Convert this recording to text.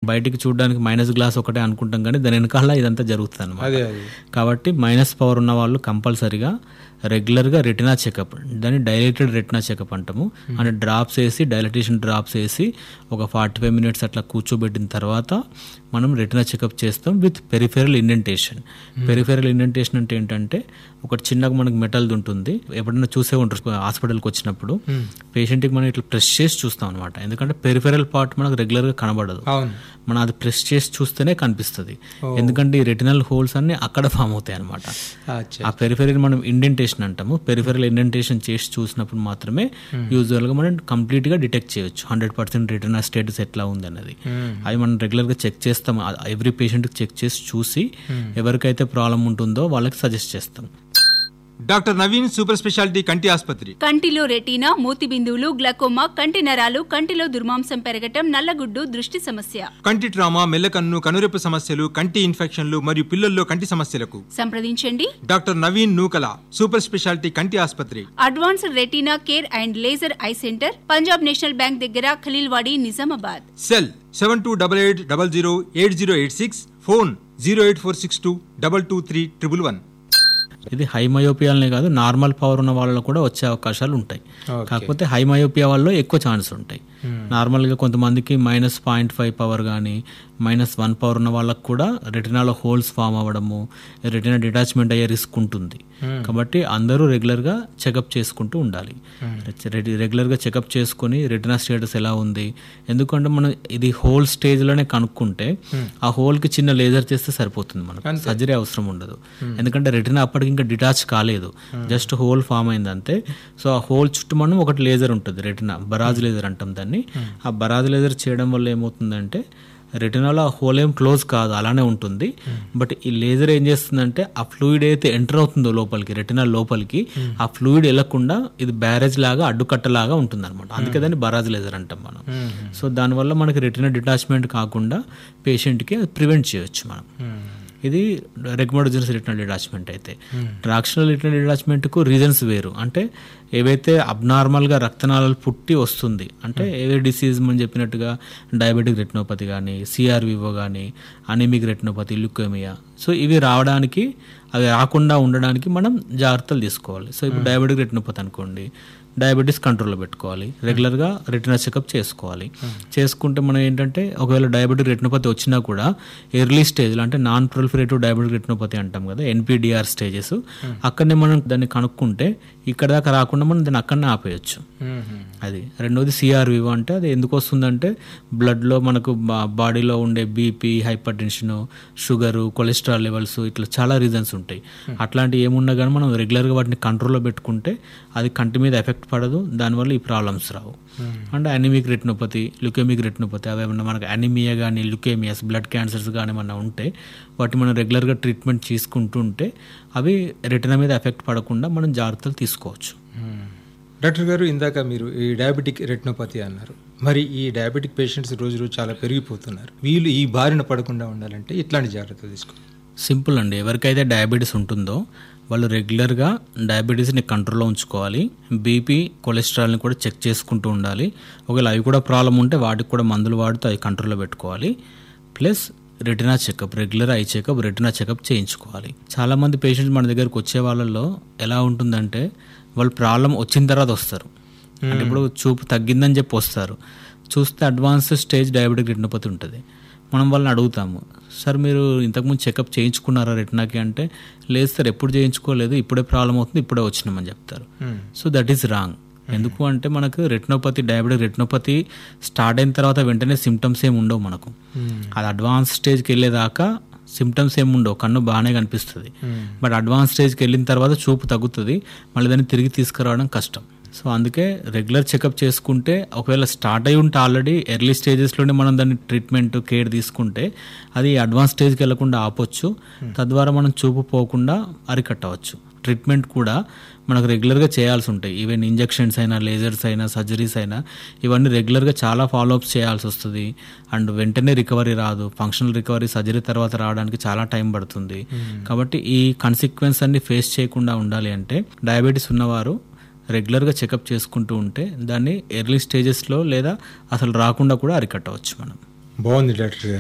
బయటికి చూడడానికి minus glass ఒకటే అనుకుంటాం కానీ దాని వెనకాల ఇదంతా జరుగుతుంది అనమాట అదే అదే కాబట్టి మైనస్ పవర్ ఉన్న వాళ్ళు కంపల్సరిగా రెగ్యులర్గా రెటినా చెకప్ దాన్ని డైలేటెడ్ రెటినా చెకప్ అంటాము అంటే డ్రాప్స్ వేసి డైలటేషన్ డ్రాప్స్ వేసి ఒక ఫార్టీ ఫైవ్ మినిట్స్ అట్లా కూర్చోబెట్టిన తర్వాత మనం రెటినా చెకప్ చేస్తాం with peripheral indentation peripheral indentation అంటే ఏంటంటే ఒకటి చిన్నగా మనకు మెటల్ది ఉంటుంది ఎప్పుడైనా చూసే ఉంటారు హాస్పిటల్కి వచ్చినప్పుడు పేషెంట్కి మనం ఇట్లా ప్రెస్ చేసి చూస్తాం అనమాట ఎందుకంటే పెరిఫెరల్ పార్ట్ మనకు రెగ్యులర్గా కనబడదు అవును మనం అది ప్రెస్ చేసి చూస్తేనే కనిపిస్తుంది ఎందుకంటే ఈ రెటినల్ హోల్స్ అన్ని అక్కడ ఫామ్ అవుతాయి అనమాట అచ్చా ఆ పెరిఫెరల్ మనం ఇండెంటేషన్ అంటాము పెరిఫెరల్ ఇండెంటేషన్ చేసి చూసినప్పుడు మాత్రమే యూజువల్గా మనం కంప్లీట్గా డిటెక్ట్ చేయొచ్చు హండ్రెడ్ పర్సెంట్ రెటినా స్టేటస్ ఎట్లా ఉంది అన్నది అది మనం రెగ్యులర్గా చెక్ చేస్తాం ఎవ్రీ పేషెంట్కి చెక్ చేసి చూసి ఎవరికైతే ప్రాబ్లం ఉంటుందో వాళ్ళకి సజెస్ట్ చేస్తాం డాక్టర్ నవీన్ సూపర్ స్పెషాలిటీ కంటి ఆసుపత్రి కంటిలో రెటీనా మూతి బిందువులు గ్లకోమా కంటి నరాలు కంటిలో దుర్మాంసం పెరగటం నల్లగుడ్డు దృష్టి సమస్య కంటి ట్రామా మెల్లకన్ను కనురెప్ప సమస్యలు కంటి ఇన్ఫెక్షన్లు మరియు పిల్లల్లో కంటి సమస్యలకు సంప్రదించండి doctor Naveen Nukala super speciality కంటి ఆసుపత్రి advanced retina care and laser eye centre Punjab National Bank దగ్గర Khaleelwadi Nizamabad cell seven two double eight double zero eight zero eight six phone zero eight four six two double two three triple one ఇది high మయోపియాలనే కాదు normal power ఉన్న వాళ్ళలో కూడా వచ్చే అవకాశాలు ఉంటాయి కాకపోతే హై మయోపియా వాళ్ళలో ఎక్కువ ఛాన్స్ ఉంటాయి నార్మల్గా కొంతమందికి మైనస్ పాయింట్ ఫైవ్ పవర్ కానీ మైనస్ వన్ పవర్ ఉన్న వాళ్ళకి కూడా రెటినాలో హోల్స్ ఫామ్ అవ్వడము రెటినా డిటాచ్మెంట్ అయ్యే రిస్క్ ఉంటుంది కాబట్టి అందరూ రెగ్యులర్గా చెకప్ చేసుకుంటూ ఉండాలి రె- రెగ్యులర్గా చెకప్ చేసుకొని రెటినా స్టేటస్ ఎలా ఉంది ఎందుకంటే మనం ఇది హోల్ స్టేజ్లోనే కనుక్కుంటే ఆ హోల్కి చిన్న లేజర్ చేస్తే సరిపోతుంది మనకు సర్జరీ అవసరం ఉండదు ఎందుకంటే రెటినా అప్పటికి ఇంకా డిటాచ్ కాలేదు జస్ట్ హోల్ ఫామ్ అయింది అంతే సో ఆ హోల్ చుట్టూ మనం ఒకటి లేజర్ ఉంటుంది రెటినా బరాజ్ లేజర్ అంటాం దాన్ని ఆ బరాజ్ లేజర్ చేయడం వల్ల ఏమవుతుందంటే రెటినాలో ఆ హోల్ ఏం క్లోజ్ కాదు అలానే ఉంటుంది బట్ ఈ లేజర్ ఏం చేస్తుందంటే ఆ ఫ్లూయిడ్ అయితే ఎంటర్ అవుతుందో లోపలికి రెటినా లోపలికి ఆ ఫ్లూయిడ్ వెళ్ళకుండా ఇది బ్యారేజ్ లాగా అడ్డుకట్టలాగా ఉంటుంది అనమాట అందుకే దాన్ని బరాజ్ లేజర్ అంటాం మనం సో దానివల్ల మనకి రెటినా డిటాచ్మెంట్ కాకుండా పేషెంట్కి అది ప్రివెంట్ చేయొచ్చు మనం ఇది రెకమెండేషన్స్ రిటర్న్ డిటాచ్మెంట్ అయితే ట్రాక్షనల్ రిటర్న్ డిటాచ్మెంట్కు రీజన్స్ వేరు అంటే ఏవైతే అబ్నార్మల్గా రక్తనాళాలు పుట్టి వస్తుంది అంటే ఏవే డిసీజ్ మనం చెప్పినట్టుగా డయాబెటిక్ రెటినోపతి కానీ సిఆర్వివో కానీ అనీమిక్ రెటినోపతి లుకోమియా సో ఇవి రావడానికి అవి రాకుండా ఉండడానికి మనం జాగ్రత్తలు తీసుకోవాలి సో ఇప్పుడు డయాబెటిక్ రెటినోపతి అనుకోండి డయాబెటీస్ కంట్రోల్లో పెట్టుకోవాలి రెగ్యులర్గా రెటినా చెకప్ చేసుకోవాలి చేసుకుంటే మనం ఏంటంటే ఒకవేళ డయాబెటిక్ రెటినోపతి వచ్చినా కూడా ఎర్లీ స్టేజ్లో అంటే నాన్ ప్రొలిఫరేటివ్ డయాబెటిక్ రెటినోపతి అంటాం కదా ఎన్పిడిఆర్ స్టేజెస్ అక్కడనే మనం దాన్ని కనుక్కుంటే ఇక్కడ దాకా రాకుండా మనం దాన్ని అక్కడనే ఆపేయచ్చు అది రెండోది సిఆర్వివో అంటే అది ఎందుకు వస్తుందంటే బ్లడ్లో మనకు బా- బాడీలో ఉండే BP hypertension sugar cholesterol levels ఇట్లా చాలా రీజన్స్ ఉంటాయి అట్లాంటివి ఏమున్నా కానీ మనం రెగ్యులర్గా వాటిని కంట్రోల్లో పెట్టుకుంటే అది కంటి మీద ఎఫెక్ట్ పడదు దానివల్ల ఈ ప్రాబ్లమ్స్ రావు అంటే అనిమిక్ రెటినోపతి లుకేమిక్ రెటినోపతి అవి ఏమన్నా మనకు అనిమియా కానీ లుకేమియాస్ బ్లడ్ క్యాన్సర్స్ కానీ ఏమన్నా ఉంటే వాటి మనం రెగ్యులర్గా ట్రీట్మెంట్ తీసుకుంటూ ఉంటే అవి రెటినా మీద ఎఫెక్ట్ పడకుండా మనం జాగ్రత్తలు తీసుకోవచ్చు డాక్టర్ గారు ఇందాక మీరు ఈ డయాబెటిక్ రెటినోపతి అన్నారు మరి ఈ డయాబెటిక్ పేషెంట్స్ రోజు రోజు చాలా పెరిగిపోతున్నారు వీళ్ళు ఈ బారిన పడకుండా ఉండాలంటే ఇట్లాంటి జాగ్రత్తలు తీసుకోవాలి సింపుల్ అండి ఎవరికైతే డయాబెటీస్ ఉంటుందో వాళ్ళు రెగ్యులర్గా డయాబెటీస్ని కంట్రోల్లో ఉంచుకోవాలి బీపీ కొలెస్ట్రాల్ని కూడా చెక్ చేసుకుంటూ ఉండాలి ఒకవేళ అవి కూడా ప్రాబ్లం ఉంటే వాటికి కూడా మందులు వాడుతూ అవి కంట్రోల్లో పెట్టుకోవాలి plus retina checkup regular eye checkup retina checkup చేయించుకోవాలి చాలామంది పేషెంట్స్ మన దగ్గరకు వచ్చే వాళ్ళల్లో ఎలా ఉంటుందంటే వాళ్ళు ప్రాబ్లం వచ్చిన తర్వాత వస్తారు అంటే ఇప్పుడు చూపు తగ్గిందని చెప్పి వస్తారు చూస్తే అడ్వాన్స్ స్టేజ్ డయాబెటిక్ రెటినోపతి ఉంటుంది మనం వాళ్ళని అడుగుతాము సార్ మీరు ఇంతకుముందు చెకప్ చేయించుకున్నారా రెటినాకి అంటే లేదు సార్ ఎప్పుడు చేయించుకోలేదు ఇప్పుడే ప్రాబ్లం అవుతుంది ఇప్పుడే వచ్చినామని చెప్తారు సో దట్ ఈస్ రాంగ్ ఎందుకు అంటే మనకు రెటినోపతి డయాబెటిక్ రెటినోపతి స్టార్ట్ అయిన తర్వాత వెంటనే సిమ్టమ్స్ ఏమి ఉండవు మనకు అది అడ్వాన్స్ స్టేజ్కి వెళ్ళేదాకా సిమ్టమ్స్ ఏమి ఉండవు కన్ను బాగానే కనిపిస్తుంది బట్ అడ్వాన్స్ స్టేజ్కి వెళ్ళిన తర్వాత చూపు తగ్గుతుంది మళ్ళీ దాన్ని తిరిగి తీసుకురావడం కష్టం సో అందుకే రెగ్యులర్ చెకప్ చేసుకుంటే ఒకవేళ స్టార్ట్ అయి ఉంటే ఆల్రెడీ ఎర్లీ స్టేజెస్లోనే మనం దాన్ని ట్రీట్మెంట్ కేర్ తీసుకుంటే అది అడ్వాన్స్ స్టేజ్కి వెళ్లకుండా ఆపొచ్చు తద్వారా మనం చూపు పోకుండా అరికట్టవచ్చు ట్రీట్మెంట్ కూడా మనకు రెగ్యులర్గా చేయాల్సి ఉంటాయి ఈవెన్ ఇంజెక్షన్స్ అయినా లేజర్స్ అయినా సర్జరీస్ అయినా ఇవన్నీ రెగ్యులర్గా చాలా ఫాలోఅప్స్ చేయాల్సి వస్తుంది అండ్ వెంటనే రికవరీ రాదు ఫంక్షనల్ రికవరీ సర్జరీ తర్వాత రావడానికి చాలా టైం పడుతుంది కాబట్టి ఈ కన్సిక్వెన్స్ అన్ని ఫేస్ చేయకుండా ఉండాలి అంటే డయాబెటీస్ ఉన్నవారు రెగ్యులర్గా చెకప్ చేసుకుంటూ ఉంటే దాన్ని ఎర్లీ స్టేజెస్లో లేదా అసలు రాకుండా కూడా అరికట్టవచ్చు మనం బాగుంది డాక్టర్ గారు